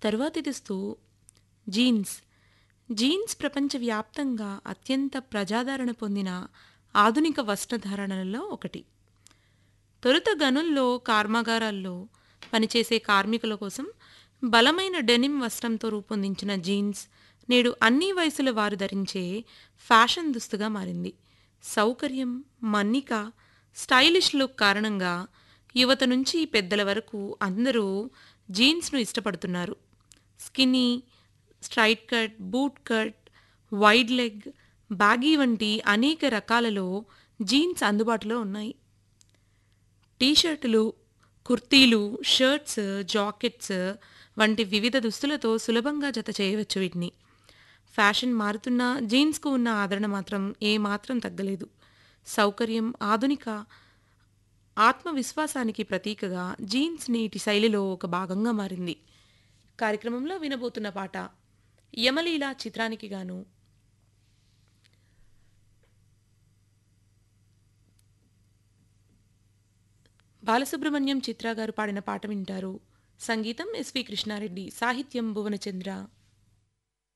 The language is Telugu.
తరువాతిదిస్తూ జీన్స్ జీన్స్ ప్రపంచవ్యాప్తంగా అత్యంత ప్రజాదరణ పొందిన ఆధునిక వస్త్రధారణలలో ఒకటి తొలుత గనుల్లో కర్మాగారాల్లో పనిచేసే కార్మికుల కోసం బలమైన డెనిమ్ వస్త్రంతో రూపొందించిన జీన్స్ నేడు అన్ని వయసుల వారు ధరించే ఫ్యాషన్ దుస్తుగా మారింది సౌకర్యం మన్నిక స్టైలిష్ లుక్ కారణంగా యువత నుంచి పెద్దల వరకు అందరూ జీన్స్ను ఇష్టపడుతున్నారు skinny straight cut boot cut wide leg baggy వంటి అనేక రకాలలో జీన్స్ అందుబాటులో ఉన్నాయి టీషర్టులు కుర్తీలు షర్ట్స్ జాకెట్స్ వంటి వివిధ దుస్తులతో సులభంగా జత చేయవచ్చు వీటిని ఫ్యాషన్ మారుతున్న జీన్స్కు ఉన్న ఆదరణ మాత్రం ఏమాత్రం తగ్గలేదు సౌకర్యం ఆధునిక ఆత్మవిశ్వాసానికి ప్రతీకగా జీన్స్ నేటి శైలిలో ఒక భాగంగా మారింది కార్యక్రమంలో వినబోతున్న పాట యమలీల చిత్రానికి గాను బాలసుబ్రహ్మణ్యం చిత్ర గారు పాడిన పాట వింటారు సంగీతం ఎస్వి కృష్ణారెడ్డి సాహిత్యం భువనచంద్ర